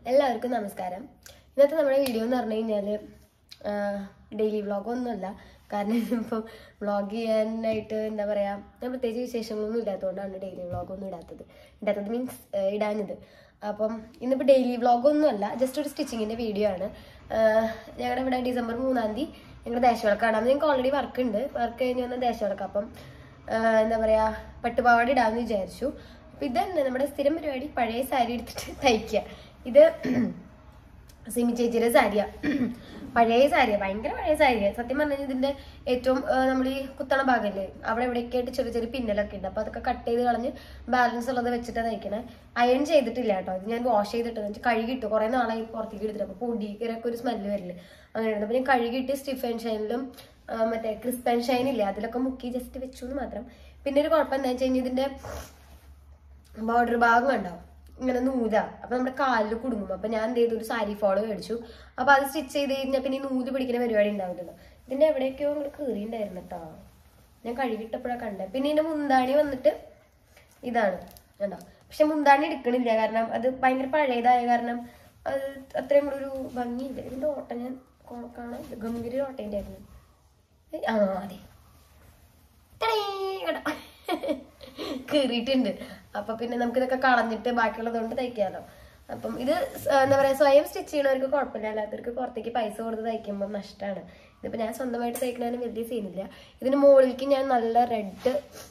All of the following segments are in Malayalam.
എല്ലാവർക്കും നമസ്കാരം ഇന്നത്തെ നമ്മുടെ വീഡിയോ എന്ന് പറഞ്ഞു കഴിഞ്ഞാൽ ഡെയിലി വ്ളോഗൊന്നുമല്ല കാരണം ഇപ്പം വ്ളോഗ് ചെയ്യാനായിട്ട് എന്താ പറയുക ഞാൻ പ്രത്യേകിച്ച് വിശേഷങ്ങളൊന്നും ഇല്ലാത്തതുകൊണ്ടാണ് ഡെയിലി വ്ളോഗൊന്നും ഇടാത്തത് ഇടാത്തത് മീൻസ് ഇടാഞ്ഞത് അപ്പം ഇന്നിപ്പോൾ ഡെയിലി വ്ളോഗൊന്നും അല്ല ജസ്റ്റ് ഒരു സ്റ്റിച്ചിങ്ങിൻ്റെ വീഡിയോ ആണ് ഞങ്ങളുടെ ഇവിടെ ഡിസംബർ മൂന്നാം തീയതി ഞങ്ങളുടെ ദേശവിളക്കാണ് അന്ന് ഞങ്ങൾക്ക് ഓൾറെഡി വർക്ക് ഉണ്ട് വർക്ക് കഴിഞ്ഞ് വന്ന ദേശവിളക്ക് അപ്പം ആഹ് എന്താ പറയുക പട്ടുപാവാട ഇടാമെന്ന് വിചാരിച്ചു അപ്പം ഇത് തന്നെ നമ്മുടെ സ്ഥിരം പരിപാടി പഴയ സാരി എടുത്തിട്ട് തയ്ക്കുക ഇത് സിമി ചേച്ചിയുടെ സാരിയാ പഴയ സാരിയാ ഭയങ്കര പഴയ സാരിയാ സത്യം പറഞ്ഞാൽ ഇതിന്റെ ഏറ്റവും നമ്മൾ ഈ കുത്തണ ഭാഗമല്ലേ അവിടെ എവിടെയൊക്കെ ആയിട്ട് ചെറിയ ചെറിയ പിന്നലൊക്കെ ഉണ്ട് അപ്പൊ അതൊക്കെ കട്ട് ചെയ്ത് കളഞ്ഞ് ബാലൻസ് ഉള്ളത് വെച്ചിട്ടാണ് തയ്ക്കണേ അയൺ ചെയ്തിട്ടില്ല കേട്ടോ ഇത് ഞാൻ വാഷ് ചെയ്തിട്ട് കഴുകിയിട്ട് കുറെ നാളായി പുറത്തേക്ക് എടുത്തിട്ട് അപ്പൊ പൊടിയൊക്കെ ഒരു സ്മെല്ല് വരില്ല അങ്ങനെ അപ്പൊ ഞാൻ കഴുകിയിട്ട് സ്റ്റിഫ് ആൻഡ് ഷൈനിലും മറ്റേ ക്രിസ്പ് ആൻഡ് ഷൈൻ ഇല്ലേ അതിലൊക്കെ മുക്കി ജസ്റ്റ് വെച്ചു എന്ന് മാത്രം പിന്നെ ഒരു കുഴപ്പം എന്താ വെച്ച് കഴിഞ്ഞാൽ ഇതിന്റെ ബോർഡർ ഭാഗം ഉണ്ടാവും ഇങ്ങനെ നൂല അപ്പൊ നമ്മുടെ കാലിൽ കുടുങ്ങും അപ്പൊ ഞാൻ എന്ത് ചെയ്തു ഒരു സാരി ഫോളോ മേടിച്ചു അപ്പൊ അത് സ്റ്റിച്ച് ചെയ്ത് കഴിഞ്ഞാൽ പിന്നെ ഈ നൂല് പിടിക്കുന്ന പരിപാടി ഉണ്ടാവില്ലല്ലോ ഇതിന്റെ എവിടെയൊക്കെയോ അങ്ങോട്ട് കീറിണ്ടായിരുന്നു കേട്ടോ ഞാൻ കഴുകിട്ടപ്പോഴാണ് കണ്ടത് പിന്നെ ഇതിന്റെ മുന്താണി വന്നിട്ട് ഇതാണ് കണ്ടോ പക്ഷെ മുന്താണി എടുക്കണില്ല കാരണം അത് ഭയങ്കര പഴയതായ കാരണം അത് അത്രയും കൂടെ ഒരു ഭംഗിയില്ല ഇതിന്റെ ഓട്ടം ഞാൻ കൊ- കാണാൻ ഗംഭീര ഓട്ടേൻ്റെ ആയിരുന്നു ഏയ്, ആ അതെ കീറിയിട്ടുണ്ട് അപ്പൊ പിന്നെ നമുക്ക് ഇതൊക്കെ കളഞ്ഞിട്ട് ബാക്കിയുള്ളതുകൊണ്ട് തയ്ക്കാമല്ലോ അപ്പം ഇത് സ് എന്താ പറയാ സ്വയം സ്റ്റിച്ച് ചെയ്യണവർക്ക് കുഴപ്പമില്ല അല്ലാത്തവർക്ക് പുറത്തേക്ക് പൈസ കൊടുത്ത് തയ്ക്കുമ്പോൾ നഷ്ടമാണ് ഇതിപ്പോ ഞാൻ സ്വന്തമായിട്ട് തയ്ക്കണതിന് വലിയ സീനില്ല ഇതിന് മുകളിലേക്ക് ഞാൻ നല്ല റെഡ്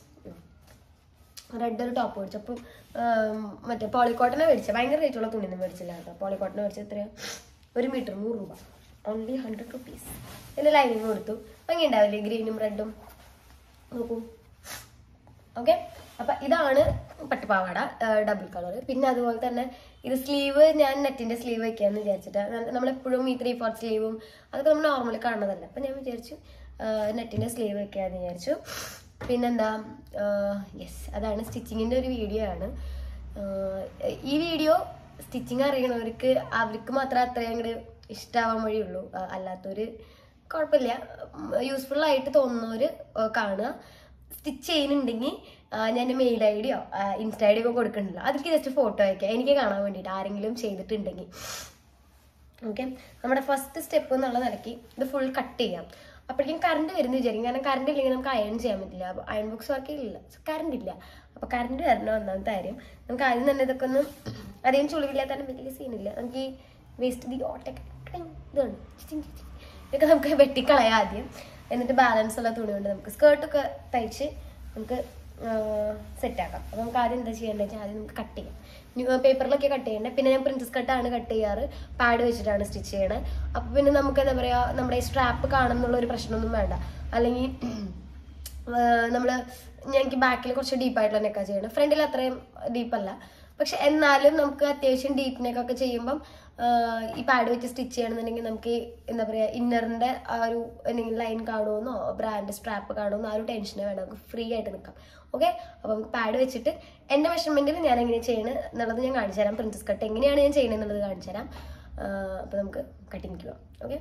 റെഡ് ഒരു ടോപ്പ് മേടിച്ചു അപ്പം ആം, മറ്റേ പോളിക്കോട്ടനെ മേടിച്ചത് ഭയങ്കര റേറ്റുള്ള തുണിയൊന്നും മേടിച്ചില്ല കേട്ടോ പോളിക്കോട്ടനെ മേടിച്ചത് എത്രയാ ഒരു മീറ്റർ നൂറ് രൂപ ഓൺലി ഹൺഡ്രഡ് റുപ്പീസ് ഇതിന് ലൈനിങ് കൊടുത്തു ഭംഗി ഉണ്ടാവില്ലേ ഗ്രീനും റെഡും നോക്കൂ ഓക്കെ അപ്പൊ ഇതാണ് പട്ടുപാവാട ഡബിൾ കളർ പിന്നെ അതുപോലെ തന്നെ ഇത് സ്ലീവ് ഞാൻ നെറ്റിന്റെ സ്ലീവ് വെക്കാന്ന് വിചാരിച്ചിട്ട് നമ്മളെപ്പോഴും ഈ ത്രീ ഫോർത്ത് സ്ലീവും അതൊക്കെ നമ്മൾ നോർമലി കാണുന്നതല്ല അപ്പൊ ഞാൻ വിചാരിച്ചു നെറ്റിന്റെ സ്ലീവ് വെക്കാന്ന് വിചാരിച്ചു പിന്നെന്താ യെസ് അതാണ് സ്റ്റിച്ചിങ്ങിന്റെ ഒരു വീഡിയോ ആണ് ആഹ് ഈ വീഡിയോ സ്റ്റിച്ചിങ് അറിയണവർക്ക് അവർക്ക് മാത്രമേ അത്രയും അങ്ങോട്ട് ഇഷ്ടാവാൻ വഴിയുള്ളൂ ആഹ് അല്ലാത്തവര് കുഴപ്പമില്ല യൂസ്ഫുൾ ആയിട്ട് തോന്നുന്നവര് ആഹ് കാണുക സ്റ്റിച്ച് ചെയ്യുന്നുണ്ടെങ്കിൽ ഞാൻ മെയിൽ ഐ ഡിയോ ഇൻസ്റ്റ ഐ ഡിയോ ഒക്കെ കൊടുക്കണ്ടല്ലോ അതിലേക്ക് ജസ്റ്റ് ഫോട്ടോ അയക്കാം എനിക്ക് കാണാൻ വേണ്ടിയിട്ട് ആരെങ്കിലും ചെയ്തിട്ടുണ്ടെങ്കിൽ ഓക്കെ നമ്മുടെ ഫസ്റ്റ് സ്റ്റെപ്പ് എന്നുള്ള നിലയ്ക്ക് ഇത് ഫുൾ കട്ട് ചെയ്യാം അപ്പോഴേക്കും കറണ്ട് വരുന്ന വിചാരിക്കും കാരണം കറണ്ട് ഇല്ലെങ്കിൽ നമുക്ക് അയൺ ചെയ്യാൻ പറ്റില്ല അപ്പോൾ അയൺ ബോക്സ് വർക്ക് ഇല്ല കറണ്ട് ഇല്ല അപ്പോൾ കറണ്ട് വരണം ഒന്നാമത്തെ കാര്യം നമുക്ക് ആദ്യം തന്നെ ഇതൊക്കെ ഒന്ന് അധികം ചുളിവില്ലാത്ത തന്നെ വലിയ സീനില്ല നമുക്ക് ഈ വേസ്റ്റ് ദി ഓട്ടൊക്കെ ഇതാണ് ചിച്ചിങ് ചിച്ചിങ്. ഇതൊക്കെ നമുക്ക് വെട്ടിക്കളയാം ആദ്യം എന്നിട്ട് ബാലൻസ് ഉള്ള തുണി കൊണ്ട് നമുക്ക് സ്കേർട്ടൊക്കെ തയ്ച്ച് നമുക്ക് സെറ്റാക്കാം അപ്പോൾ നമുക്ക് ആദ്യം എന്താ ചെയ്യേണ്ടത് വെച്ചാൽ ആദ്യം നമുക്ക് കട്ട് ചെയ്യാം പേപ്പറിലൊക്കെ കട്ട് ചെയ്യണ്ടേ പിന്നെ ഞാൻ പ്രിൻസസ് കട്ടാണ് കട്ട് ചെയ്യാറ് പാഡ് വെച്ചിട്ടാണ് സ്റ്റിച്ച് ചെയ്യണത് അപ്പോൾ പിന്നെ നമുക്ക് എന്താ പറയുക നമ്മുടെ ഈ സ്ട്രാപ്പ് കാണുന്നുള്ള ഒരു പ്രശ്നമൊന്നും വേണ്ട അല്ലെങ്കിൽ നമ്മൾ ഞങ്ങൾക്ക് ബാക്കിൽ കുറച്ച് ഡീപ്പായിട്ടുള്ള നെക്കാ ചെയ്യണം ഫ്രണ്ടിൽ അത്രയും ഡീപ്പല്ല പക്ഷെ എന്നാലും നമുക്ക് അത്യാവശ്യം ഡീപ്പ് നെക്കൊക്കെ ചെയ്യുമ്പം ആഹ് ഈ പാഡ് വെച്ച് സ്റ്റിച്ച് ചെയ്യണമെന്നുണ്ടെങ്കിൽ നമുക്ക് ഈ എന്താ പറയുക ഇന്നറിൻ്റെ ആ ഒരു എന്തെങ്കിലും ലൈൻ കാണുമെന്നോ ബ്രാൻഡ് സ്ട്രാപ്പ് കാണുമെന്നോ ആ ഒരു ടെൻഷനെ വേണം നമുക്ക് ഫ്രീ ആയിട്ട് നിൽക്കാം ഓക്കെ അപ്പോൾ നമുക്ക് പാഡ് വെച്ചിട്ട് എൻ്റെ മെഷർമെൻറ്റിൽ ഞാൻ എങ്ങനെ ചെയ്യണം എന്നുള്ളത് ഞാൻ കാണിച്ചു തരാം പ്രിൻസസ് കട്ട് എങ്ങനെയാണ് ഞാൻ ചെയ്യണത് എന്നുള്ളത് കാണിച്ചു തരാം അപ്പോൾ നമുക്ക് കട്ടിങ്ങിക്ക് പോകാം ഓക്കെ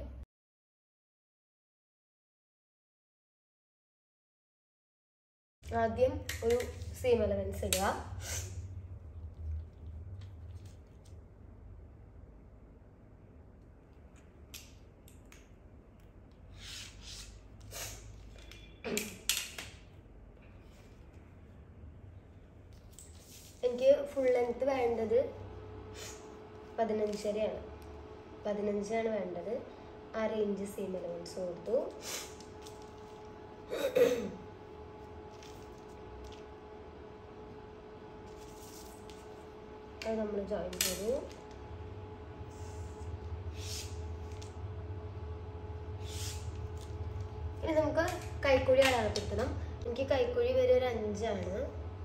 ആദ്യം ഒരു സെയിം എലമെന്റ്സ് ഇടുക എനിക്ക് ഫുൾ ലെങ്ത് വേണ്ടത് പതിനഞ്ചരയാണ് പതിനഞ്ചാണ് വേണ്ടത് ആ റേഞ്ച് സെയിം എലമെന്റ്സ് കൊടുത്തു അത് നമ്മൾ ജോയിൻ ചെയ്തു ഇനി നമുക്ക് കൈക്കുഴി അടയാളപ്പെടുത്തണം എനിക്ക് കൈക്കുഴി വരെ ഒരു അഞ്ചാണ്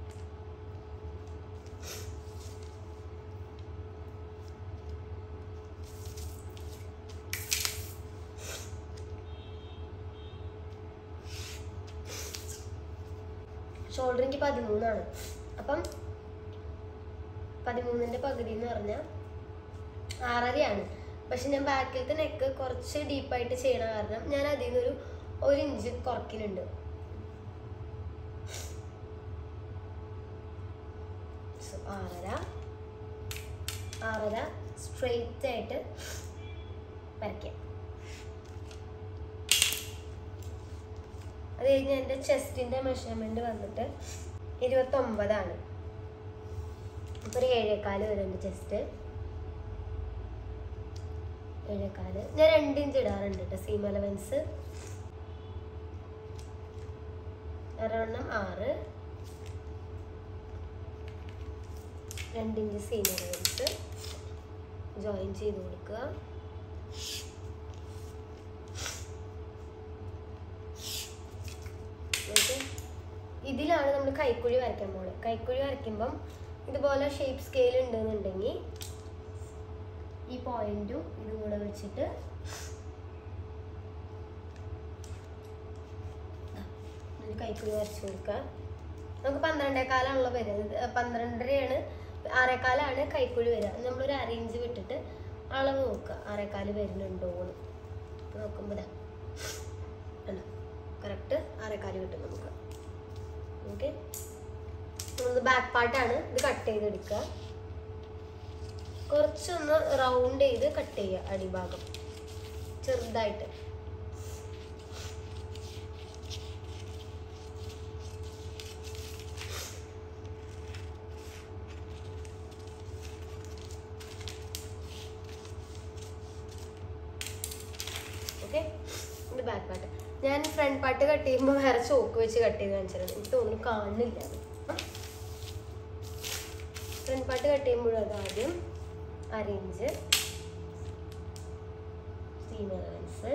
ഷോൾഡർ എനിക്ക് പതിമൂന്നാണ് അപ്പം പതിമൂന്നിന്റെ പകുതി എന്ന് പറഞ്ഞാൽ ആറരയാണ് പക്ഷെ ഞാൻ ബാക്കിലത്തെ നെക്ക് കുറച്ച് ഡീപ്പായിട്ട് ചെയ്യണ കാരണം ഞാൻ അതിൽ നിന്നൊരു ഒരു ഇഞ്ച് കുറയ്ക്കുന്നുണ്ട് So, ആറര ആറര സ്ട്രെയിറ്റ് ആയിട്ട് വരയ്ക്കാം അത് കഴിഞ്ഞ് എൻ്റെ ചെസ്റ്റിൻ്റെ മെഷർമെൻറ്റ് വന്നിട്ട് ഇരുപത്തൊമ്പതാണ് ഇപ്പോൾ ഒരു ഏഴേക്കാല് വരുന്നുണ്ട് ചെസ്റ്റ് ഏഴേക്കാല് ഞാൻ രണ്ട് ഇഞ്ച് ഇടാറുണ്ട് കേട്ടോ സീം അലവൻസ് ഒരെണ്ണം ആറ് രണ്ട് ഇഞ്ച് സീം അലവൻസ് ജോയിൻ ചെയ്ത് കൊടുക്കുക എന്നിട്ട് ഇതിലാണ് നമ്മൾ കൈക്കുഴി വരയ്ക്കാൻ പോകുന്നത് കൈക്കുഴി വരയ്ക്കുമ്പം ഇതുപോലെ ഷേപ്പ് സ്കെയിൽ ഉണ്ടെന്നുണ്ടെങ്കിൽ ഈ പോയിന്റും ഇതും കൂടെ വെച്ചിട്ട് ഒരു കൈക്കുഴി വരച്ചു കൊടുക്കുക നമുക്ക് പന്ത്രണ്ടേക്കാലാണല്ലോ വരുന്നത് ഏർ പന്ത്രണ്ടരയാണ് ആറേക്കാലാണ് കൈക്കുഴി വരിക നമ്മളൊരു അറേഞ്ച് വിട്ടിട്ട് അളവ് നോക്കുക ആറേക്കാല് വരുന്നുണ്ടോ എന്ന് അപ്പോൾ നോക്കുമ്പോൾ ഇതാ കറക്റ്റ് ആറേക്കാല് കിട്ടും നമുക്ക് ഓക്കെ നമ്മളത് ബാക്ക് പാർട്ടാണ് ഇത് കട്ട് ചെയ്തെടുക്കുക കുറച്ചൊന്ന് റൗണ്ട് ചെയ്ത് കട്ട് ചെയ്യുക അടിഭാഗം ചെറുതായിട്ട് ഓക്കെ ഇത് ബാക്ക് പാർട്ട് ഞാൻ ഫ്രണ്ട് പാർട്ട് കട്ട് ചെയ്യുമ്പോൾ വേറെ ചോക്ക് വെച്ച് കട്ട് ചെയ്ത് കാണിച്ചത് എനിക്ക് തോന്നുന്നു കാണുന്നില്ല അത് ഫ്രണ്ട് പാർട്ട് കട്ട് ചെയ്യുമ്പോഴും അത് ആദ്യം അരയിഞ്ച് സീം അലവൻസ്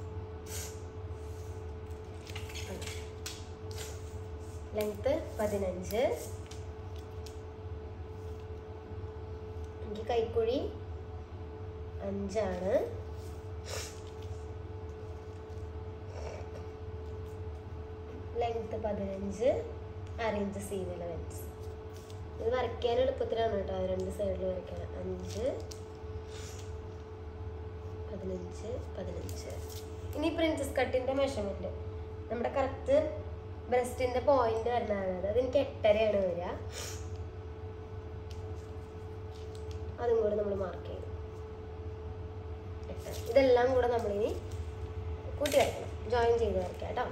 ലെങ്ത്ത് പതിനഞ്ച് എനിക്ക് കൈക്കുഴി അഞ്ചാണ് ലെങ്ത്ത് പതിനഞ്ച് അരയിഞ്ച് സീം അലവൻസ് ഇത് വരയ്ക്കാൻ എളുപ്പത്തിലാണ് കേട്ടോ രണ്ട് സൈഡിൽ വരയ്ക്കാൻ അഞ്ച് പതിനഞ്ച് പതിനഞ്ച് ഇനി പ്രിൻസസ് കട്ടിൻ്റെ മെഷർമെൻറ്റ് നമ്മുടെ കറക്റ്റ് ബ്രസ്റ്റിൻ്റെ പോയിന്റ് വരുന്നതാണ് അത് എനിക്ക് എട്ടരയാണ് വരിക അതും കൂടെ നമ്മൾ മാർക്ക് ചെയ്തു എട്ടര ഇതെല്ലാം കൂടെ നമ്മളിനി കൂട്ടി വരയ്ക്കണം ജോയിൻ ചെയ്ത് വരയ്ക്കാം കേട്ടോ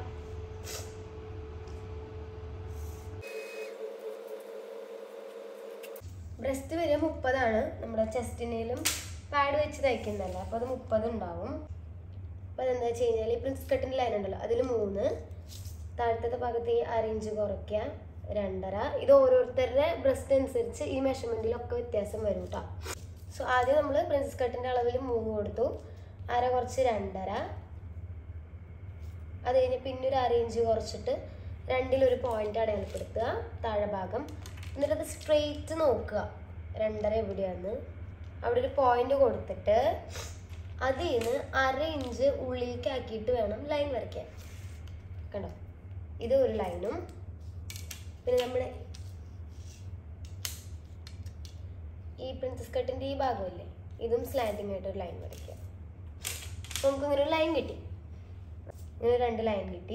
ബ്രസ്റ്റ് വരെ മുപ്പതാണ് നമ്മുടെ ചെസ്റ്റിനേലും പാഡ് വെച്ച് തയ്ക്കുന്നതല്ല അപ്പോൾ അത് മുപ്പത് ഉണ്ടാവും അപ്പോൾ അതെന്താ വെച്ച് കഴിഞ്ഞാൽ ഈ പ്രിൻസ് കട്ടിൻ്റെ ലൈൻ ഉണ്ടല്ലോ അതിൽ മൂന്ന് താഴത്തെ ഭാഗത്ത് ഈ അരയിഞ്ച് കുറയ്ക്കുക രണ്ടര ഇത് ഓരോരുത്തരുടെ ബ്രസ്റ്റ് അനുസരിച്ച് ഈ മെഷർമെൻറ്റിലൊക്കെ വ്യത്യാസം വരും കേട്ടോ സോ ആദ്യം നമ്മൾ പ്രിൻസസ് കട്ടിൻ്റെ അളവിൽ മൂന്ന് കൊടുത്തു അര കുറച്ച് രണ്ടര അത് കഴിഞ്ഞ് പിന്നെ ഒരു അരയിഞ്ച് കുറച്ചിട്ട് രണ്ടിലൊരു പോയിന്റ് അടയാളപ്പെടുത്തുക താഴെ ഭാഗം എന്നിട്ട് അത് സ്ട്രെയിറ്റ് നോക്കുക രണ്ടര എവിടെയാണ് അവിടെ ഒരു പോയിന്റ് കൊടുത്തിട്ട് അതിൽ നിന്ന് അര ഇഞ്ച് ഉള്ളിലേക്ക് ആക്കിയിട്ട് വേണം ലൈൻ വരയ്ക്കാൻ കണ്ടോ ഇത് ഒരു ലൈനും പിന്നെ നമ്മുടെ ഈ പ്രിൻസസ് കട്ടിൻ്റെ ഈ ഭാഗമല്ലേ ഇതും സ്ലാൻഡിങ് ആയിട്ട് ഒരു ലൈൻ വരയ്ക്കുക അപ്പോൾ നമുക്ക് ഇങ്ങനെ ഒരു ലൈൻ കിട്ടി ഇങ്ങനെ രണ്ട് ലൈൻ കിട്ടി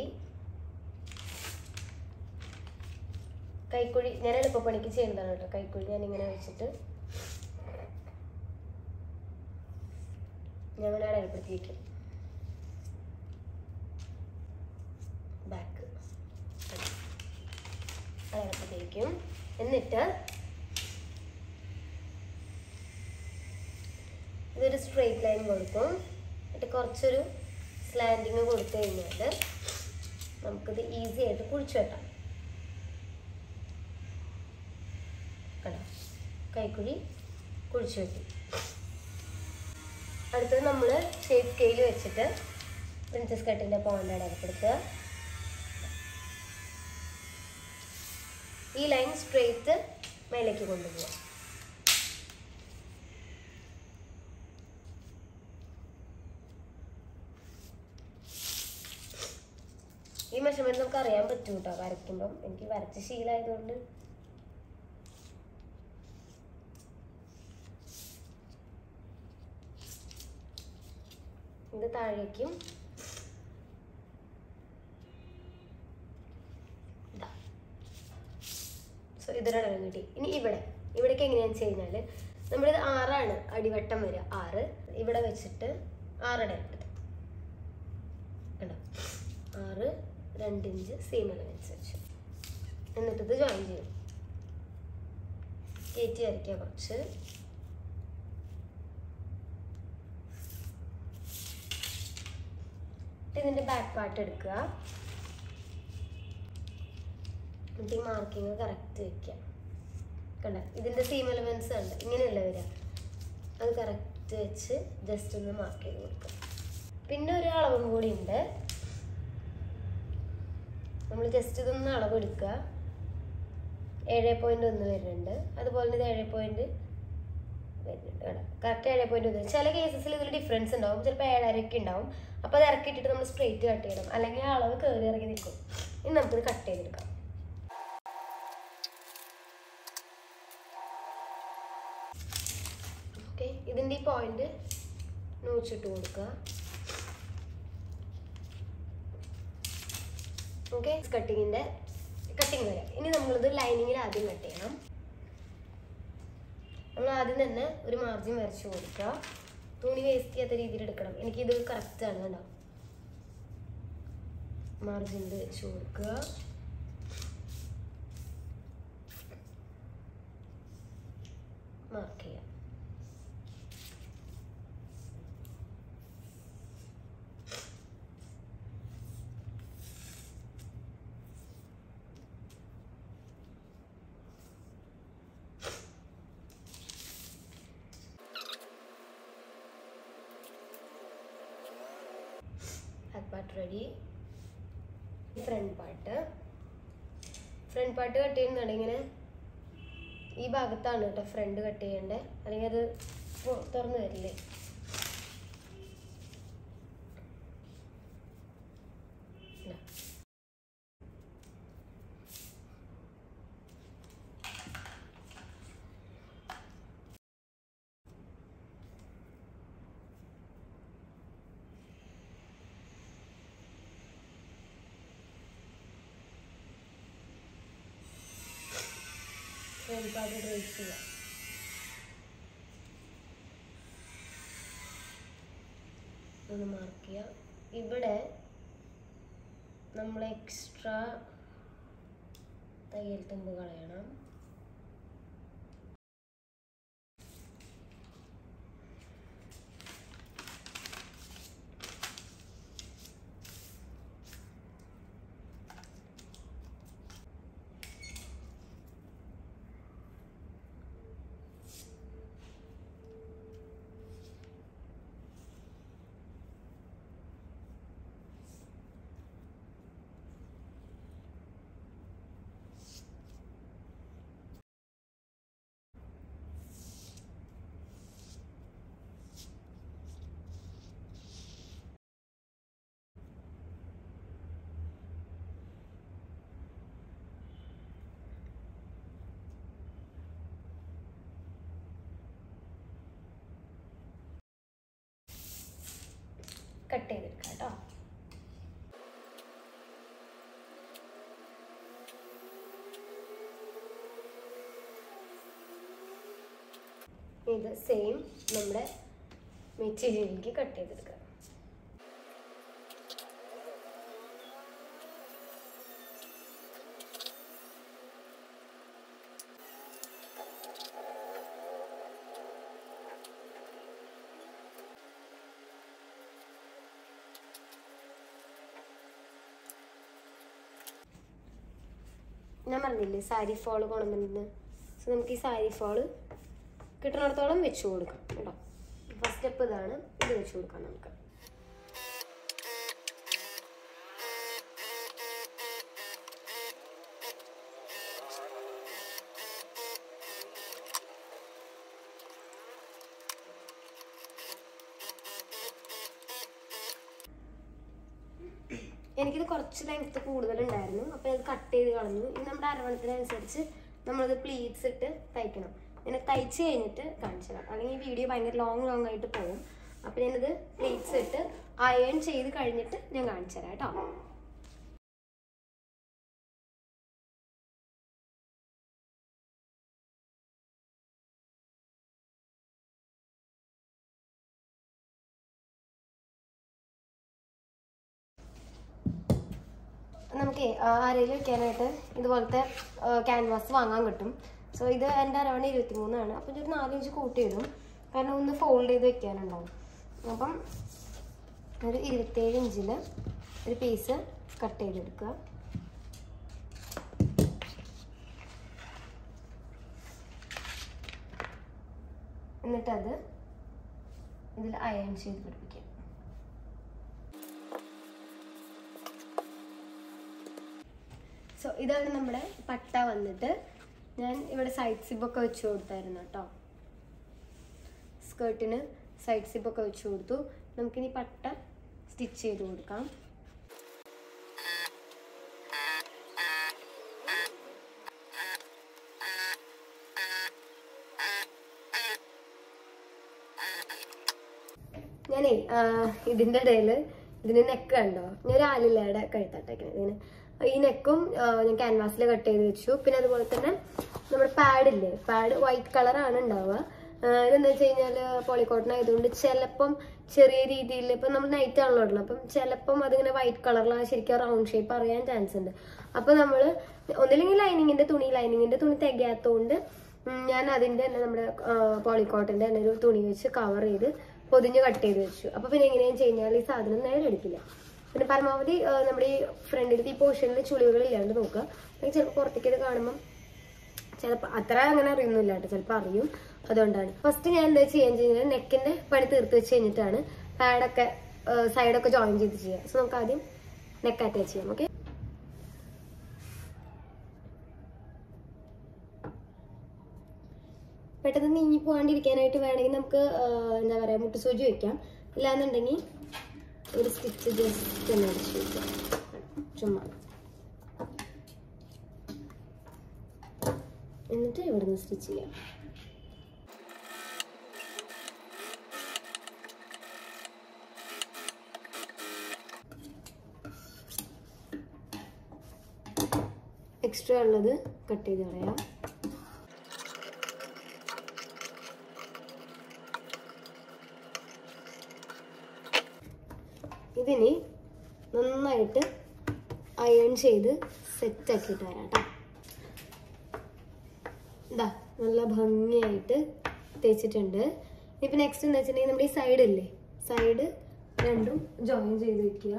കൈക്കുഴി ഞാൻ എളുപ്പപ്പണിക്ക് ചെയ്യുന്നതാണ് കേട്ടോ കൈക്കുഴി ഞാൻ ഇങ്ങനെ വെച്ചിട്ട് ഞാൻ ഇങ്ങനെ അടയാളപ്പെടുത്തി വയ്ക്കും ബാക്ക് അടയാളപ്പെടുത്തി വയ്ക്കും എന്നിട്ട് ഇതൊരു സ്ട്രെയിറ്റ് ലൈൻ കൊടുക്കും എന്നിട്ട് കുറച്ചൊരു സ്ലാൻഡിങ് കൊടുത്തു കഴിഞ്ഞാൽ നമുക്കിത് ഈസി ആയിട്ട് കുഴിച്ചു വെക്കാം കണ്ടോ കൈക്കുഴി കുഴിച്ചു വെക്കും അടുത്തത് നമ്മൾ ഷേപ്പ് സ്കെയിൽ വെച്ചിട്ട് പ്രിൻസസ് കട്ടിൻ്റെ പോയിന്റ് അടയാളപ്പെടുത്തുക ഈ ലൈൻ സ്ട്രെയിറ്റ് മേലേക്ക് കൊണ്ടുപോകാം ഈ മെഷർമെന്റ് നമുക്ക് അറിയാൻ പറ്റും കേട്ടോ വരയ്ക്കുമ്പം എനിക്ക് വരച്ച ശീലമായതുകൊണ്ട് ഇത് താഴേക്കും സോ ഇതൊരടം കിട്ടി ഇനി ഇവിടെ ഇവിടേക്ക് എങ്ങനെയാണെന്ന് വെച്ച് കഴിഞ്ഞാൽ നമ്മളിത് ആറാണ് അടിവട്ടം വരിക ആറ് ഇവിടെ വെച്ചിട്ട് ആറട എടുത്ത് കണ്ടോ ആറ് രണ്ട് ഇഞ്ച് സെയിം അലവൻസ് വെച്ചു എന്നിട്ട് ഇത് ജോയിൻ ചെയ്യും കയറ്റി വരയ്ക്കുക കുറച്ച് ഇതിന്റെ ബാക്ക് പാർട്ട് എടുക്കുക എന്നിട്ട് ഈ മാർക്കിങ് കറക്റ്റ് വെക്കുക കണ്ട ഇതിന്റെ സീം എലമെന്റ്സ് ഉണ്ട് ഇങ്ങനെയല്ല വരിക അത് കറക്റ്റ് വെച്ച് ജസ്റ്റ് ഒന്ന് മാർക്ക് ചെയ്ത് കൊടുക്കുക പിന്നെ ഒരു അളവും കൂടി ഉണ്ട് നമ്മൾ ജസ്റ്റ് ഇതൊന്ന് അളവ് എടുക്കുക ഏഴ് പോയിന്റ് ഒന്ന് വരുന്നുണ്ട് അതുപോലെ തന്നെ ഇത് ഏഴ് പോയിന്റ് വരുന്നുണ്ട് കറക്റ്റ് ഏഴ് പോയിന്റ് ഒന്ന് ചില കേസസിൽ ഇതിൽ ഡിഫറൻസ് ഉണ്ടാവും ചിലപ്പോൾ ഏഴരയൊക്കെ ഉണ്ടാവും അപ്പോൾ അത് ഇറക്കിയിട്ടിട്ട് നമ്മൾ സ്ട്രെയിറ്റ് കട്ട് ചെയ്യണം അല്ലെങ്കിൽ ആ അളവ് കയറി ഇറങ്ങി നിൽക്കും ഇനി നമുക്കിത് കട്ട് ചെയ്തെടുക്കാം ഓക്കെ ഇതിൻ്റെ ഈ പോയിന്റ് നോച്ചിട്ട് കൊടുക്കുക ഓക്കെ കട്ടിങ്ങിൻ്റെ കട്ടിങ് വരാം ഇനി നമ്മളിത് ലൈനിങ്ങിൽ ആദ്യം കട്ട് ചെയ്യണം നമ്മൾ ആദ്യം തന്നെ ഒരു മാർജിൻ വരച്ചു കൊടുക്കുക തുണി വേസ്റ്റ് ചെയ്യാത്ത രീതിയിൽ എടുക്കണം എനിക്കിത് കറക്റ്റ് ആണ് കേട്ടോ മാർജിനിൽ വെച്ച് കൊടുക്കുക മാർക്ക് ചെയ്യാം back part ready front part front part cut ചെയ്യുന്നുണ്ടെങ്കിൽ ഈ ഭാഗത്താണ് കേട്ടോ ഫ്രണ്ട് കട്ട് ചെയ്യേണ്ടത് അല്ലെങ്കിൽ അത് പൊ- തുറന്ന് വരില്ലേ ഇതാ. ഫ്രണ്ട് പാർട്ട് ഡ്രേസ് ചെയ്യാം ഒന്ന് മാർക്ക് ചെയ്യാം ഇവിടെ നമ്മൾ എക്സ്ട്രാ തയ്യൽ തുമ്പ് കളയണം കട്ട് ചെയ്തെടുക്കാം കേട്ടോ ഇത് സെയിം നമ്മുടെ മെറ്റീരിയലിലേക്ക് കട്ട് ചെയ്തെടുക്കാം ഞാൻ പറഞ്ഞില്ലേ സാരി ഫോള് കൊണ്ടുവന്നിരുന്നു സോ നമുക്ക് ഈ സാരി ഫോള് കിട്ടുന്നിടത്തോളം വെച്ച് കൊടുക്കാം കേട്ടോ ഫസ്റ്റ് സ്റ്റെപ്പ് ഇതാണ് ഇത് വെച്ച് കൊടുക്കാം നമുക്ക് എനിക്കിത് കുറച്ച് ലെങ്ത് കൂടുതലുണ്ടായിരുന്നു അപ്പോൾ ഇത് കട്ട് ചെയ്ത് കളഞ്ഞു ഇനി നമ്മുടെ അരവണത്തിനനുസരിച്ച് നമ്മളത് പ്ലീറ്റ്സ് ഇട്ട് തയ്ക്കണം ഇങ്ങനെ തയ്ച്ച് കഴിഞ്ഞിട്ട് കാണിച്ചു തരാം അല്ലെങ്കിൽ വീഡിയോ ഭയങ്കര ലോങ് ലോങ് ആയിട്ട് പോകും അപ്പോൾ ഞാനിത് പ്ലീറ്റ്സ് ഇട്ട് അയൺ ചെയ്ത് കഴിഞ്ഞിട്ട് ഞാൻ കാണിച്ചു തരാം കേട്ടോ നമുക്ക് അരയിൽ വെക്കാനായിട്ട് ഇതുപോലത്തെ ക്യാൻവാസ് വാങ്ങാൻ കിട്ടും സോ ഇത് എൻ്റെ അരവണ ഇരുപത്തി മൂന്നാണ് അപ്പം ഇതൊരു നാലിഞ്ച് കൂട്ടി ഇടും കാരണം ഒന്ന് ഫോൾഡ് ചെയ്ത് വെക്കാനുണ്ടാവും അപ്പം ഒരു ഇരുപത്തേഴ് ഇഞ്ചിൽ ഒരു പീസ് കട്ട് ചെയ്തെടുക്കുക എന്നിട്ടത് ഇതിൽ അയൺ ചെയ്ത് പിടിപ്പിക്കുക സോ ഇതാണ് നമ്മുടെ പട്ട വന്നിട്ട് ഞാൻ ഇവിടെ സൈഡ് സിബൊക്കെ വെച്ച് കൊടുത്തായിരുന്നു കേട്ടോ സ്കേർട്ടിന് സൈഡ് സിബൊക്കെ വെച്ച് കൊടുത്തു നമുക്കിനി പട്ട സ്റ്റിച്ച് ചെയ്ത് കൊടുക്കാം ഞാനേ ആ, ഇതിന്റെ ഇടയിൽ ഇതിന് നെക്ക് കണ്ടോ ഞാൻ ഒരു ആലില്ലയുടെ കഴുത്തട്ടേക്കുന്നത് ഇതിന് ഈ നെക്കും ഞാൻ ക്യാൻവാസിൽ കട്ട് ചെയ്ത് വെച്ചു പിന്നെ അതുപോലെ തന്നെ നമ്മുടെ പാഡ് ഇല്ലേ പാഡ് വൈറ്റ് കളറാണ് ഉണ്ടാവുക ആ, ഇതെന്താ വെച്ച് കഴിഞ്ഞാൽ പോളിക്കോട്ടൺ ആയതുകൊണ്ട് ചിലപ്പം ചെറിയ രീതിയിൽ ഇപ്പം നമ്മൾ നൈറ്റ് ആണല്ലോ ഇടുന്നത് അപ്പം ചിലപ്പം അതിങ്ങനെ വൈറ്റ് കളറിലാണ് ശരിക്കും റൗണ്ട് ഷേപ്പ് അറിയാൻ ചാൻസ് ഉണ്ട് അപ്പം നമ്മൾ ഒന്നില്ലെങ്കിൽ ലൈനിങ്ങിന്റെ തുണി ലൈനിങ്ങിന്റെ തുണി തികയാത്തതുകൊണ്ട് ഉം, ഞാൻ അതിന്റെ തന്നെ നമ്മുടെ പോളിക്കോട്ടന്റെ തന്നെ ഒരു തുണി വെച്ച് കവർ ചെയ്ത് പൊതിഞ്ഞ് കട്ട് ചെയ്ത് വെച്ചു അപ്പൊ പിന്നെ എങ്ങനെയാന്ന് വെച്ച് കഴിഞ്ഞാൽ ഈ സാധനം നേരെ എടുക്കില്ല പിന്നെ പരമാവധി ആ, നമ്മുടെ ഈ ഫ്രണ്ടിലത്തെ ഈ പോർഷനിൽ ചുളിവുകൾ ഇല്ലാണ്ട് നോക്കുക അല്ലെങ്കിൽ ചിലപ്പോൾ പുറത്തേക്ക് ഇത് കാണുമ്പം ചിലപ്പോൾ അത്ര അങ്ങനെ അറിയുന്നില്ല കേട്ടോ ചിലപ്പോൾ അറിയും അതുകൊണ്ടാണ് ഫസ്റ്റ് ഞാൻ എന്താ ചെയ്യാൻ ചെയ്യുന്നത് നെക്കിന്റെ പണി തീർത്ത് വെച്ച് കഴിഞ്ഞിട്ടാണ് പാഡൊക്കെ സൈഡൊക്കെ ജോയിൻ ചെയ്ത് ചെയ്യുക സോ നമുക്ക് ആദ്യം നെക്ക് അറ്റാച്ച് ചെയ്യാം ഓക്കെ പെട്ടെന്ന് നീങ്ങി പോകാണ്ടിരിക്കാനായിട്ട് വേണമെങ്കിൽ നമുക്ക് ആ, എന്താ പറയുക മുട്ടുസൂചി വെക്കാം ഇല്ലാന്നുണ്ടെങ്കിൽ ഒരു സ്റ്റിച്ച് ജസ്റ്റ് ഒന്ന് അടിച്ചു വെക്കാം ചുമ്മാ എന്നിട്ട് ഇവിടുന്ന് സ്റ്റിച്ച് ചെയ്യാം എക്സ്ട്രാ ഉള്ളത് കട്ട് ചെയ്ത് കളയാം ഇതിനി നന്നായിട്ട് അയൺ ചെയ്ത് സെറ്റ് ആക്കിയിട്ട് വരാം കേട്ടോ ഇതാ നല്ല ഭംഗിയായിട്ട് തേച്ചിട്ടുണ്ട് ഇനിയിപ്പോൾ നെക്സ്റ്റ് എന്താ വെച്ചിട്ടുണ്ടെങ്കിൽ നമ്മുടെ ഈ സൈഡ് ഇല്ലേ സൈഡ് രണ്ടും ജോയിൻ ചെയ്ത് വെക്കുക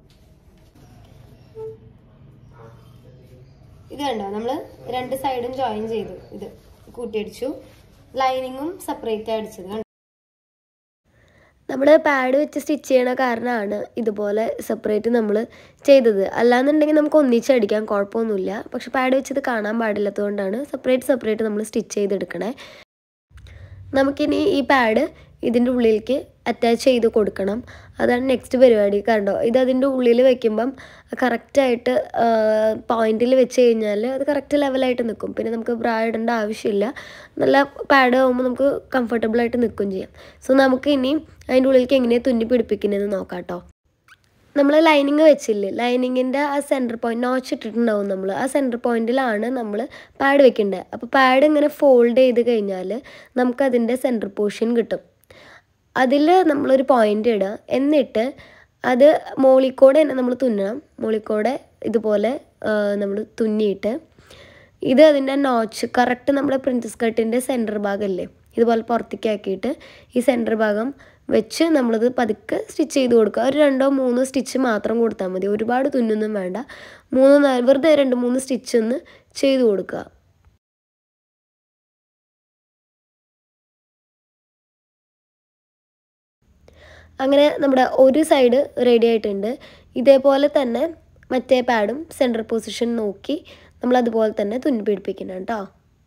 ഇത് കണ്ടോ നമ്മൾ രണ്ട് സൈഡും ജോയിൻ ചെയ്തു ഇത് കൂട്ടിയടിച്ചു ലൈനിങ്ങും സെപ്പറേറ്റ് അടിച്ചത് കണ്ടോ നമ്മൾ പാഡ് വെച്ച് സ്റ്റിച്ച് ചെയ്യണ കാരണമാണ് ഇതുപോലെ സെപ്പറേറ്റ് നമ്മൾ ചെയ്തത് അല്ലാന്നുണ്ടെങ്കിൽ നമുക്ക് ഒന്നിച്ചടിക്കാം കുഴപ്പമൊന്നുമില്ല പക്ഷെ പാഡ് വെച്ചത് കാണാൻ പാടില്ലാത്തതുകൊണ്ടാണ് സെപ്പറേറ്റ് സെപ്പറേറ്റ് നമ്മൾ സ്റ്റിച്ച് ചെയ്തെടുക്കണേ നമുക്കിനി ഈ പാഡ് ഇതിൻ്റെ ഉള്ളിലേക്ക് അറ്റാച്ച് ചെയ്ത് കൊടുക്കണം അതാണ് നെക്സ്റ്റ് പരിപാടി കണ്ടോ ഇത് അതിൻ്റെ ഉള്ളിൽ വെക്കുമ്പം കറക്റ്റായിട്ട് പോയിന്റിൽ വെച്ച് കഴിഞ്ഞാൽ അത് കറക്റ്റ് ലെവലായിട്ട് നിൽക്കും പിന്നെ നമുക്ക് ബ്രാ ഇടേണ്ട ആവശ്യമില്ല നല്ല പാഡ് ആകുമ്പോൾ നമുക്ക് കംഫർട്ടബിൾ ആയിട്ട് നിൽക്കുകയും ചെയ്യാം സോ നമുക്ക് ഇനി അതിൻ്റെ ഉള്ളിലേക്ക് എങ്ങനെയാണ് തുന്നി പിടിപ്പിക്കുന്നതെന്ന് നോക്കാം കേട്ടോ നമ്മൾ ലൈനിങ് വെച്ചില്ലേ ലൈനിങ്ങിൻ്റെ ആ സെൻറ്റർ പോയിന്റ് നോച്ച് ഇട്ടിട്ടുണ്ടാവും നമ്മൾ ആ സെൻറ്റർ പോയിന്റിലാണ് നമ്മൾ പാഡ് വെക്കേണ്ടത് അപ്പോൾ പാഡ് ഇങ്ങനെ ഫോൾഡ് ചെയ്ത് കഴിഞ്ഞാൽ നമുക്കതിൻ്റെ സെൻറ്റർ പോർഷൻ കിട്ടും അതിൽ നമ്മളൊരു പോയിന്റ് ഇടുക എന്നിട്ട് അത് മോളിക്കോടെ തന്നെ നമ്മൾ തുന്നണം മോളിക്കോടെ ഇതുപോലെ നമ്മൾ തുന്നിയിട്ട് ഇത് അതിൻ്റെ നോച്ച് കറക്റ്റ് നമ്മുടെ പ്രിൻസസ് കട്ടിൻ്റെ സെൻറ്റർ ഭാഗമല്ലേ ഇതുപോലെ പുറത്തേക്ക് ആക്കിയിട്ട് ഈ സെൻറ്റർ ഭാഗം വെച്ച് നമ്മളത് പതുക്കെ സ്റ്റിച്ച് ചെയ്ത് കൊടുക്കുക ഒരു രണ്ടോ മൂന്നോ സ്റ്റിച്ച് മാത്രം കൊടുത്താൽ മതി ഒരുപാട് തുന്നൊന്നും വേണ്ട മൂന്ന് നാല് വെറുതെ രണ്ട് മൂന്ന് സ്റ്റിച്ച് ഒന്ന് ചെയ്ത് കൊടുക്കുക അങ്ങനെ നമ്മുടെ ഒരു സൈഡ് റെഡി ആയിട്ടുണ്ട് ഇതേപോലെ തന്നെ മറ്റേ പാഡും സെൻറ്റർ പൊസിഷൻ നോക്കി നമ്മൾ അതുപോലെ തന്നെ തുന്നി പിടിപ്പിക്കണം കേട്ടോ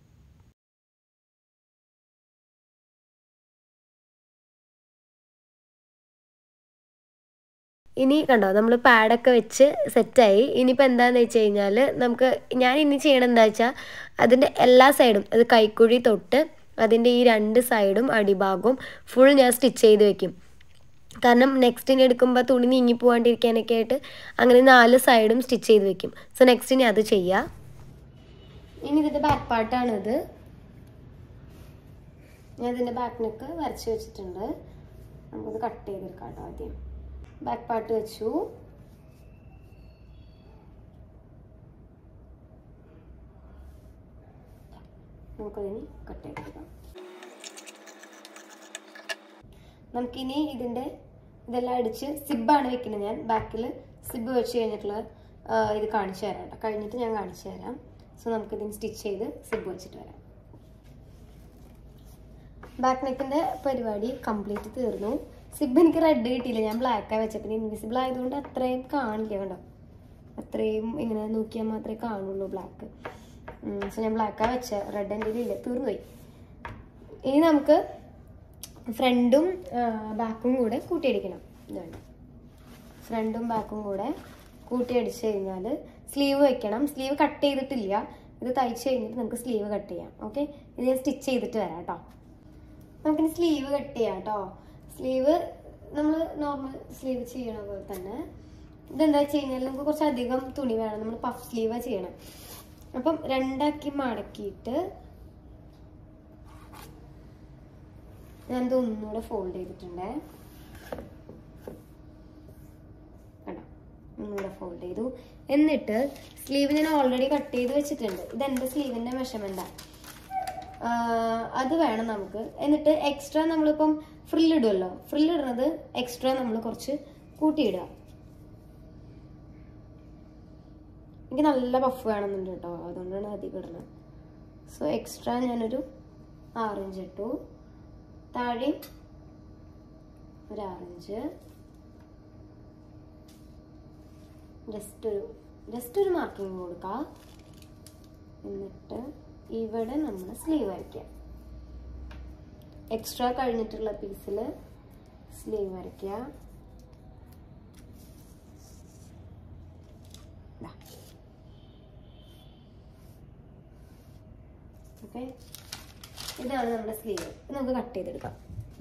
ഇനി കണ്ടോ നമ്മൾ പാഡൊക്കെ വെച്ച് സെറ്റായി ഇനിയിപ്പോൾ എന്താണെന്ന് വെച്ച് കഴിഞ്ഞാൽ നമുക്ക് ഞാൻ ഇനി ചെയ്യണം എന്താ വെച്ചാൽ അതിൻ്റെ എല്ലാ സൈഡും അത് കൈക്കുഴി തൊട്ട് അതിൻ്റെ ഈ രണ്ട് സൈഡും അടിഭാഗവും ഫുൾ ഞാൻ സ്റ്റിച്ച് ചെയ്ത് വെക്കും കാരണം നെക്സ്റ്റ് ഇനി എടുക്കുമ്പോൾ തുണി നീങ്ങി പോകാണ്ടിരിക്കാനൊക്കെ ആയിട്ട് അങ്ങനെ നാല് സൈഡും സ്റ്റിച്ച് ചെയ്ത് വെക്കും സോ നെക്സ്റ്റ് ഇനി അത് ചെയ്യാം ഇനി ഇതിൻ്റെ ബാക്ക് പാർട്ടാണിത് ഞാൻ ഇതിൻ്റെ ബാക്ക് നെക്ക് വരച്ച് വെച്ചിട്ടുണ്ട് നമുക്കത് കട്ട് ചെയ്തെടുക്കാം കേട്ടോ ആദ്യം ബാക്ക് പാർട്ട് വെച്ചു നമുക്കതിന് കട്ട് ചെയ്തെടുക്കാം നമുക്കിനി ഇതിൻ്റെ ഇതെല്ലാം അടിച്ച് സിബാണ് വെക്കുന്നത് ഞാൻ ബാക്കിൽ സിബ് വെച്ച് കഴിഞ്ഞിട്ടുള്ള ആ, ഇത് കാണിച്ചു തരാം കേട്ടോ കഴിഞ്ഞിട്ട് ഞാൻ കാണിച്ചു തരാം സോ നമുക്കിതിന് സ്റ്റിച്ച് ചെയ്ത് സിബ് വെച്ചിട്ട് വരാം ബാക്ക് നെക്കിന്റെ പരിപാടി കംപ്ലീറ്റ് തീർന്നു സിബ് എനിക്ക് റെഡ് കിട്ടിയില്ല ഞാൻ ബ്ലാക്കാണ് വെച്ചത് പിന്നെ ഇൻവിസിബിൾ ആയതുകൊണ്ട് അത്രയും കാണില്ല കണ്ടോ അത്രയും ഇങ്ങനെ നോക്കിയാൽ മാത്രമേ കാണുള്ളൂ ബ്ലാക്ക് സോ ഞാൻ ബ്ലാക്കാണ് വെച്ച റെഡ് എൻ്റെ ഇല്ല തീർന്നു പോയി ഇനി നമുക്ക് ഫ്രണ്ടും ബാക്കും കൂടെ കൂട്ടിയടിക്കണം ഇതുണ്ട് ഫ്രണ്ടും ബാക്കും കൂടെ കൂട്ടിയടിച്ച് കഴിഞ്ഞാൽ സ്ലീവ് വെക്കണം സ്ലീവ് കട്ട് ചെയ്തിട്ടില്ല ഇത് തയ്ച്ച് കഴിഞ്ഞിട്ട് നമുക്ക് സ്ലീവ് കട്ട് ചെയ്യാം ഓക്കെ ഇത് ഞാൻ സ്റ്റിച്ച് ചെയ്തിട്ട് വരാം കേട്ടോ നമുക്കിനി സ്ലീവ് കട്ട് ചെയ്യാം കേട്ടോ സ്ലീവ് നമ്മൾ നോർമൽ സ്ലീവ് ചെയ്യണ പോലെ തന്നെ ഇതെന്താ വെച്ച് കഴിഞ്ഞാൽ നമുക്ക് കുറച്ച് അധികം തുണി വേണം നമ്മൾ പഫ് സ്ലീവ് ചെയ്യണം അപ്പം രണ്ടാക്കി മടക്കിയിട്ട് ഞാൻ ഇത് ഒന്നുകൂടെ ഫോൾഡ് ചെയ്തിട്ടുണ്ടേ കണ്ടോ ഒന്നുകൂടെ ഫോൾഡ് ചെയ്തു എന്നിട്ട് സ്ലീവ് ഞാൻ ഓൾറെഡി കട്ട് ചെയ്ത് വെച്ചിട്ടുണ്ട് ഇത് എൻ്റെ സ്ലീവിൻ്റെ മെഷർമെൻറ്റാണ് അത് വേണം നമുക്ക് എന്നിട്ട് എക്സ്ട്രാ നമ്മളിപ്പം ഫ്രില്ല് ഇടുമല്ലോ ഫ്രില്ല് ഇടുന്നത് എക്സ്ട്രാ നമ്മൾ കുറച്ച് കൂട്ടിയിടുക എനിക്ക് നല്ല പഫ് വേണമെന്നുണ്ട് കേട്ടോ അതുകൊണ്ടാണ് അധികം ഇടുന്നത് സോ എക്സ്ട്രാ ഞാനൊരു ആറിഞ്ച് ഇട്ടു താഴെ ഒരു ആറിഞ്ച് ജസ്റ്റ് ഒരു ജസ്റ്റ് ഒരു മാർക്കിങ് കൊടുക്കുക എന്നിട്ട് ഇവിടെ നമ്മൾ സ്ലീവ് വരയ്ക്കുക എക്സ്ട്രാ കഴിഞ്ഞിട്ടുള്ള പീസിൽ സ്ലീവ് വരയ്ക്കുക ഓക്കെ ഇതാണ് നമ്മുടെ സ്ലീവ് ഇത് നമുക്ക് കട്ട് ചെയ്തെടുക്കാം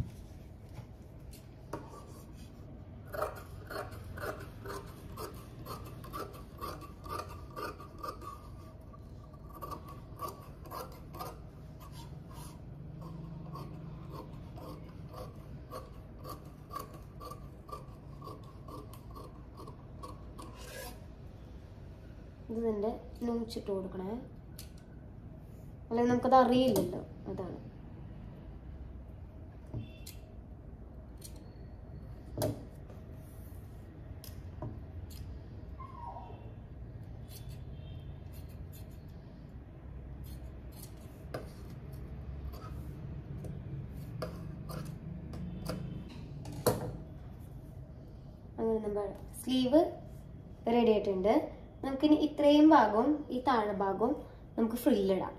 ഇത് ഇതിൻ്റെ നൂച്ചിട്ട് കൊടുക്കണേ അല്ലെങ്കിൽ നമുക്കത് അറിയില്ലല്ലോ അതാണ് അങ്ങനെ നമ്മൾ സ്ലീവ് റെഡി ആയിട്ടുണ്ട് നമുക്കിനി ഇത്രയും ഭാഗവും ഈ താഴെ ഭാഗവും നമുക്ക് ഫ്രില്ലിടാം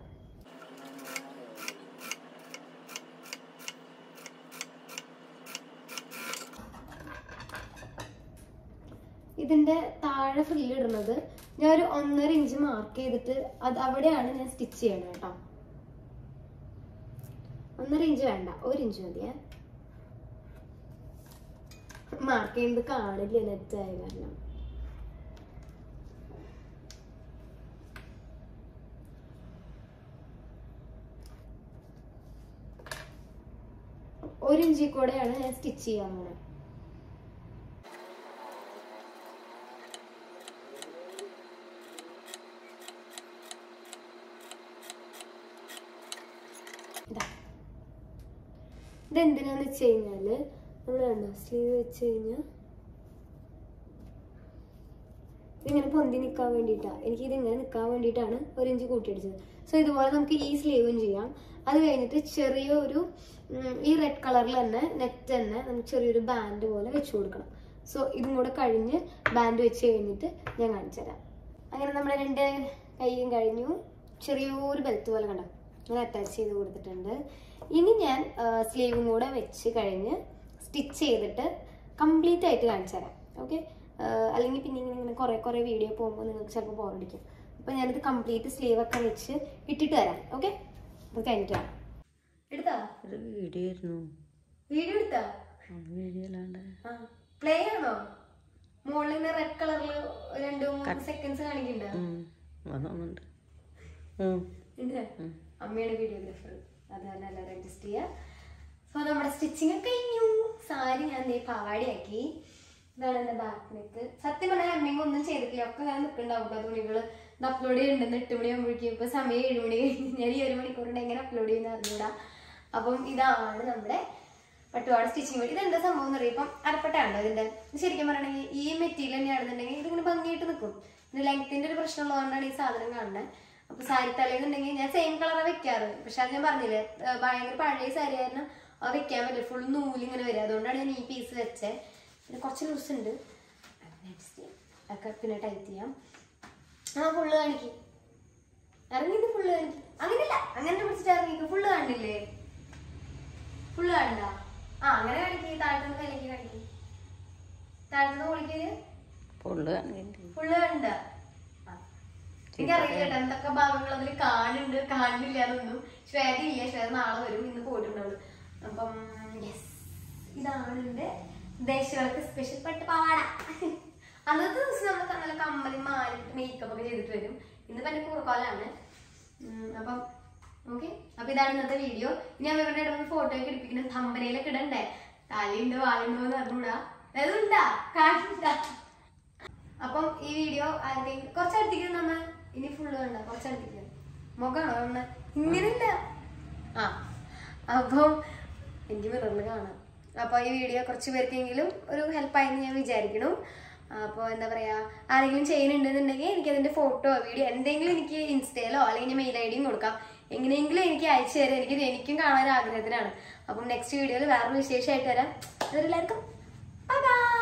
ഇതിന്റെ താഴെ ഫ്രില്ല് ഇടുന്നത് ഞാൻ ഒരു ഒന്നര ഇഞ്ച് മാർക്ക് ചെയ്തിട്ട് അത് അവിടെയാണ് ഞാൻ സ്റ്റിച്ച് ചെയ്യണത് കേട്ടോ ഒന്നര ഇഞ്ച് വേണ്ട ഒരു ഇഞ്ച് മതിയേ മാർക്ക് ചെയ്യുന്നത് കാണില്ല നെറ്റായ കാരണം ഒരു ഇഞ്ചിൽ കൂടെയാണ് ഞാൻ സ്റ്റിച്ച് ചെയ്യാൻ പോണത് ഇതാ. ഇതെന്തിനാന്ന് വെച്ച് കഴിഞ്ഞാല് നമ്മൾ കണ്ടോ സ്ലീവ് വെച്ച് കഴിഞ്ഞാൽ ഇതിങ്ങനെ പൊന്തി നിൽക്കാൻ വേണ്ടിയിട്ടാണ് എനിക്ക് ഇതിങ്ങനെ നിൽക്കാൻ വേണ്ടിയിട്ടാണ് ഒരു ഇഞ്ച് കൂട്ടിയടിച്ചത് സോ ഇതുപോലെ നമുക്ക് ഈ സ്ലീവും ചെയ്യാം അത് കഴിഞ്ഞിട്ട് ചെറിയൊരു ഉം, ഈ റെഡ് കളറിൽ തന്നെ നെറ്റ് തന്നെ നമുക്ക് ചെറിയൊരു ബാൻഡ് പോലെ വെച്ച് കൊടുക്കണം സോ ഇതും കൂടെ കഴിഞ്ഞ് ബാൻഡ് വെച്ച് കഴിഞ്ഞിട്ട് ഞാൻ കാണിച്ചു തരാം അങ്ങനെ നമ്മുടെ രണ്ട് കൈയും കഴിഞ്ഞു ചെറിയൊരു ബെൽറ്റ് പോലെ കണ്ടോ അങ്ങനെ അറ്റാച്ച് ചെയ്ത് കൊടുത്തിട്ടുണ്ട് ഇനി ഞാൻ സ്ലീവും കൂടെ വെച്ച് കഴിഞ്ഞ് സ്റ്റിച്ച് ചെയ്തിട്ട് കംപ്ലീറ്റ് ആയിട്ട് കാണിച്ചു തരാം ഓക്കെ അല്ലെങ്കിൽ പിന്നെ ഇങ്ങനെ ഇങ്ങനെ കുറേ കുറേ വീഡിയോ പോകുമ്പോൾ നിങ്ങൾക്ക് ചിലപ്പോൾ ബോറടിക്കും അപ്പോൾ ഞാനിത് കംപ്ലീറ്റ് സ്ലീവ് ഒക്കെ വെച്ച് ഇട്ടിട്ട് വരാം ഓക്കെ അത് കഴിഞ്ഞിട്ട് വരാം എടുത്താ ഒരു വീഡിയോ ആയിരുന്നു വീഡിയോ എടുത്താ വീഡിയോ അല്ലാണ്ട് പ്ലേ ആണോ മുകളിൽ നിന്ന് റെഡ് കളറിൽ രണ്ട് മൂന്ന് സെക്കൻഡ്സ് കാണിക്കുന്നുണ്ടോ അതൊന്നുണ്ട് ഉണ്ട് അമ്മയുടെ വീഡിയോഗ്രാഫർ അതാണ് എല്ലാവരും അഡ്ജസ്റ്റ് ചെയ്യുക സോ നമ്മുടെ സ്റ്റിച്ചിങ് കഴിഞ്ഞു സാരി ഞാൻ ദേ പാവാടിയാക്കി ഇതാണ് എന്റെ ബാക്ക് നെക്ക് സത്യം പറഞ്ഞാൽ അമ്മയും ഒന്നും ചെയ്തിട്ടില്ല ഒക്കെ ഞാൻ നിൽക്കുന്നുണ്ടാവും കേട്ടോ തുണികള് ഇത് അപ്ലോഡ് ചെയ്യുന്നുണ്ട് എട്ട് മണിയാകുമ്പോഴേക്കും ഇപ്പൊ സമയം ഏഴ് മണി കഴിഞ്ഞ് ഞാൻ ഈ ഒരു മണിക്കൂറിന്റെ എങ്ങനെ അപ്ലോഡ് ചെയ്യുന്ന അറിഞ്ഞൂടാ അപ്പം ഇതാണ് നമ്മുടെ പട്ടുപാട് സ്റ്റിച്ചിങ് വേണ്ടി ഇതെന്താ സംഭവം എന്ന് അറിയാം ഇപ്പം അരപ്പട്ടാണല്ലോ ഇതിന്റെ ഇത് ശരിക്കും പറയണെങ്കിൽ ഈ മെറ്റീരിയൽ തന്നെയാണെന്നുണ്ടെങ്കിൽ ഇതിങ്ങനെ ഭംഗിയായിട്ട് നിൽക്കും ഇത് ലെങ്ത്തിന്റെ ഒരു പ്രശ്നം ഉള്ളതുകൊണ്ടാണ് ഈ സാധനം കാണുന്നത് അപ്പൊ സാരി തലേന്നുണ്ടെങ്കിൽ ഞാൻ സെയിം കളറാണ് വെക്കാറ് പക്ഷെ അത് ഞാൻ പറഞ്ഞില്ലേ ഏർ ഭയങ്കര പഴയ സാരി ആയിരുന്നു അത് വെക്കാൻ പറ്റില്ല ഫുൾ നൂലിങ്ങനെ വരും അതുകൊണ്ടാണ് ഞാൻ ഈ പീസ് വെച്ചത് പിന്നെ കുറച്ച് ലൂസ് ഉണ്ട് അഡ്ജസ്റ്റ് ചെയ്യാം ഒക്കെ പിന്നെ ടൈറ്റ് ചെയ്യാം ആ ഫുള്ള് കാണിക്കും ഇറങ്ങിയത് ഫുള്ള് കാണിക്കും അങ്ങനെയല്ല അങ്ങനെ പിടിച്ചിട്ട് ഇറങ്ങിക്ക് ഫുള്ള് കാണില്ലേ ഫുള്ള് കാണണ്ട ആ അങ്ങനെ കാണിക്ക് താഴ്ത്തുന്ന വിലക്ക് കാണിക്കും താഴ്ത്തുന്ന പൊളിക്കല് പൊള്ളു കാണിക്കണ്ടേ ഫുള്ള് കണ്ട എനിക്കറിയില്ല കേട്ടോ എന്തൊക്കെ ഭാഗങ്ങൾ അതിൽ കാണുന്നുണ്ട് കാണുന്നില്ല എന്നൊന്നും ശ്വേത ഇല്ല ശ്വേത നാളെ വരും ഇന്ന് പോയിട്ടുണ്ടാവും അപ്പം യെസ് ഇതാണ് എന്റെ ദേശങ്ങൾക്ക് സ്പെഷ്യൽ പട്ട് പാവാട അന്നത്തെ ദിവസം നമ്മൾ നല്ല കമ്മലി മാല മേക്കപ്പ് ഒക്കെ ചെയ്തിട്ട് വരും ഇന്ന് എന്റെ കൂറക്കോലാണ് ഉം, അപ്പം ഓക്കെ അപ്പൊ ഇതാണ് ഇന്നത്തെ വീഡിയോ ഇനി അവരുടെ ഇടന്ന് ഫോട്ടോ ഒക്കെ എടുപ്പിക്കുന്ന തമ്പനയിലൊക്കെ ഇടണ്ടേ തലയുണ്ട് വാലുണ്ടോ എന്ന് അറിഞ്ഞൂടാ അതുണ്ടാ കാണിണ്ടാ അപ്പം ഈ വീഡിയോ ആരുടെയും കുറച്ചടുത്തേക്ക് നമ്മ ഇനി ഫുള്ള് കണ്ട കുറച്ചടുത്തേക്ക് മുഖാണോ കണ്ണ ഇങ്ങനെയില്ല ആ അപ്പം എനിക്ക് മിററിൽ കാണാം അപ്പോൾ ഈ വീഡിയോ കുറച്ച് പേർക്കെങ്കിലും ഒരു ഹെൽപ്പായെന്ന് ഞാൻ വിചാരിക്കണം അപ്പോൾ എന്താ പറയാ ആരെങ്കിലും ചെയ്യുന്നുണ്ടെന്നുണ്ടെങ്കിൽ എനിക്ക് അതിന്റെ ഫോട്ടോ വീഡിയോ എന്തെങ്കിലും എനിക്ക് ഇൻസ്റ്റയിലോ അല്ലെങ്കിൽ മെയിൽ ഐ ഡിയും കൊടുക്കാം എങ്ങനെയെങ്കിലും എനിക്ക് അയച്ചു തരാം എനിക്ക് എനിക്കും കാണാൻ ആഗ്രഹത്തിനാണ് അപ്പം നെക്സ്റ്റ് വീഡിയോയിൽ വേറൊരു വിശേഷമായിട്ട് വരാം അതെല്ലാവർക്കും ബൈ ബൈ